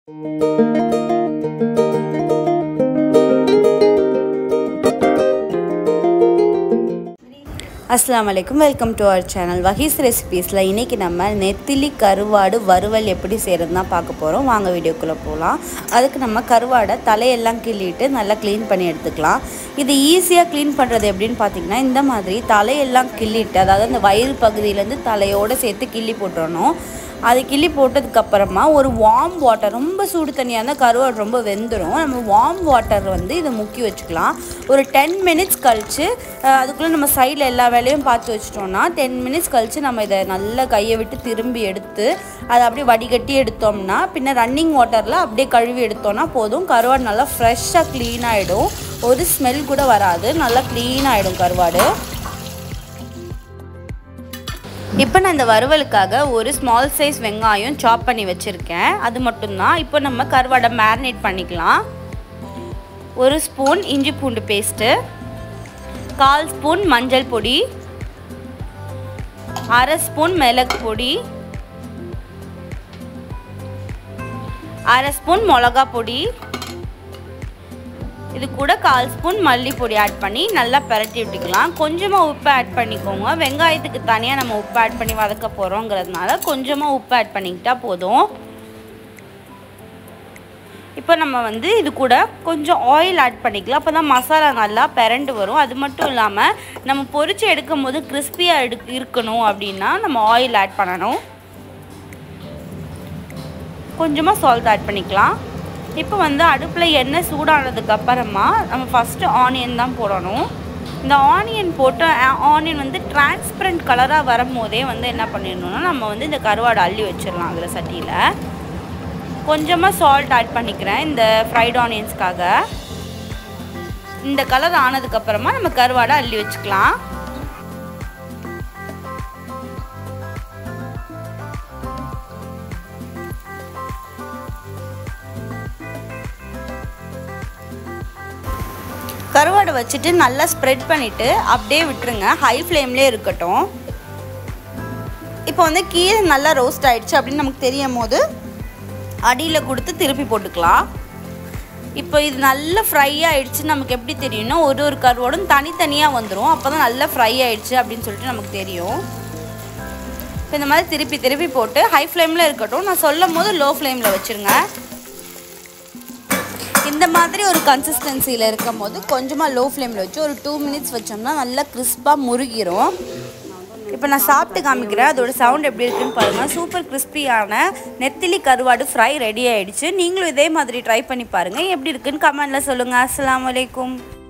அஸ்ஸலாமு அலைக்கும் welcome to our channel வஹீஸ் ரெசிபீஸில் இன்றைக்கி நம்ம நெத்திலி கருவாடு வறுவல் எப்படி செய்கிறது தான் பார்க்க போகிறோம் வாங்க வீடியோக்குள்ளே போகலாம் அதுக்கு நம்ம கருவாடை தலையெல்லாம் கிள்ளிட்டு நல்லா க்ளீன் பண்ணி எடுத்துக்கலாம் இது ஈஸியாக க்ளீன் பண்ணுறது எப்படின்னு பார்த்தீங்கன்னா இந்த மாதிரி தலையெல்லாம் கிள்ளிட்டு அதாவது அந்த வயிறு பகுதியிலேருந்து தலையோடு சேர்த்து கிள்ளி போட்டுறணும் அது கிள்ளி போட்டதுக்கப்புறமா ஒரு வார்ம் வாட்டர் ரொம்ப சூடு தண்ணியாக இருந்தால் கருவாடு ரொம்ப வெந்துடும் நம்ம வார்ம் வாட்டர் வந்து இதை முக்கி வச்சுக்கலாம் ஒரு டென் மினிட்ஸ் கழித்து அதுக்குள்ளே நம்ம சைடில் எல்லா வேலையும் பார்த்து வச்சிட்டோம்னா டென் மினிட்ஸ் கழித்து நம்ம இதை நல்லா கையை விட்டு திரும்பி எடுத்து அதை அப்படியே வடிகட்டி எடுத்தோம்னா பின்ன ரன்னிங் வாட்டரில் அப்படியே கழுவி எடுத்தோம்னா போதும் கருவாடு நல்லா ஃப்ரெஷ்ஷாக க்ளீன் ஆகிடும் ஒரு ஸ்மெல் கூட வராது நல்லா க்ளீன் ஆகிடும் கருவாடு இப்போ நான் இந்த வறுவலுக்காக ஒரு ஸ்மால் சைஸ் வெங்காயம் சாப் பண்ணி வச்சுருக்கேன் அது மட்டும்தான் இப்போ நம்ம கருவாடை மேரினேட் பண்ணிக்கலாம் ஒரு ஸ்பூன் இஞ்சி பூண்டு பேஸ்ட்டு கால் ஸ்பூன் மஞ்சள் பொடி அரை ஸ்பூன் மிளகு பொடி அரை ஸ்பூன் மிளகா பொடி இது கூட கால் ஸ்பூன் மல்லிப்பொடி ஆட் பண்ணி நல்லா பரட்டி விட்டுக்கலாம் கொஞ்சமாக உப்பு ஆட் பண்ணிக்கோங்க வெங்காயத்துக்கு தனியாக நம்ம உப்பு ஆட் பண்ணி வதக்க போகிறோங்கிறதுனால கொஞ்சமாக உப்பு ஆட் பண்ணிக்கிட்டா போதும் இப்போ நம்ம வந்து இது கூட கொஞ்சம் ஆயில் ஆட் பண்ணிக்கலாம் அப்போ தான் மசாலா நல்லா பெரண்டு வரும் அது மட்டும் இல்லாமல் நம்ம பொரிச்சு எடுக்கும் போது கிறிஸ்பியாக எடு இருக்கணும் அப்படின்னா நம்ம ஆயில் ஆட் பண்ணணும் கொஞ்சமாக சால்ட் ஆட் பண்ணிக்கலாம் இப்போ வந்து அடுப்பில் எண்ணெய் சூடானதுக்கு அப்புறமா நம்ம ஃபஸ்ட்டு ஆனியன் தான் போடணும் இந்த ஆனியன் போட்டு ஆனியன் வந்து டிரான்ஸ்பரண்ட் கலராக வரும்போதே வந்து என்ன பண்ணிடணும்னா நம்ம வந்து இந்த கருவாடை அள்ளி வச்சிடலாம் அதில் சட்டியில் கொஞ்சமாக சால்ட் ஆட் பண்ணிக்கிறேன் இந்த ஃப்ரைட் ஆனியன்ஸ்க்காக இந்த கலர் ஆனதுக்கப்புறமா நம்ம கருவாடை அள்ளி வச்சுக்கலாம் கருவாடை வச்சுட்டு நல்லா ஸ்ப்ரெட் பண்ணிவிட்டு அப்படியே விட்டுருங்க ஹை ஃப்ளேம்லேயே இருக்கட்டும் இப்போ வந்து கீரை நல்லா ரோஸ்ட் ஆகிடுச்சு அப்படின்னு நமக்கு தெரியும் போது அடியில் கொடுத்து திருப்பி போட்டுக்கலாம் இப்போ இது நல்லா ஃப்ரை ஆகிடுச்சு நமக்கு எப்படி தெரியும்னா ஒரு ஒரு கருவாடும் தனித்தனியாக வந்துடும் அப்போ தான் நல்லா ஃப்ரை ஆகிடுச்சு அப்படின்னு சொல்லிட்டு நமக்கு தெரியும் இப்போ இந்த மாதிரி திருப்பி திருப்பி போட்டு ஹை ஃப்ளேமில் இருக்கட்டும் நான் சொல்லும் போது லோ ஃப்ளேமில் வச்சுருங்க இந்த மாதிரி ஒரு கன்சிஸ்டன்சியில் இருக்கும் போது கொஞ்சமாக லோ ஃப்ளேமில் வச்சு ஒரு டூ மினிட்ஸ் வச்சோம்னா நல்லா கிறிஸ்பாக முருகிரும் இப்போ நான் சாப்பிட்டு காமிக்கிறேன் அதோட சவுண்ட் எப்படி இருக்குன்னு பாருங்கள் சூப்பர் கிறிஸ்பியான நெத்திலி கருவாடு ஃப்ரை ரெடி ஆகிடுச்சு நீங்களும் இதே மாதிரி ட்ரை பண்ணி பாருங்கள் எப்படி இருக்குன்னு கமெண்டில் சொல்லுங்கள் அஸ்லாம் வலைக்கும்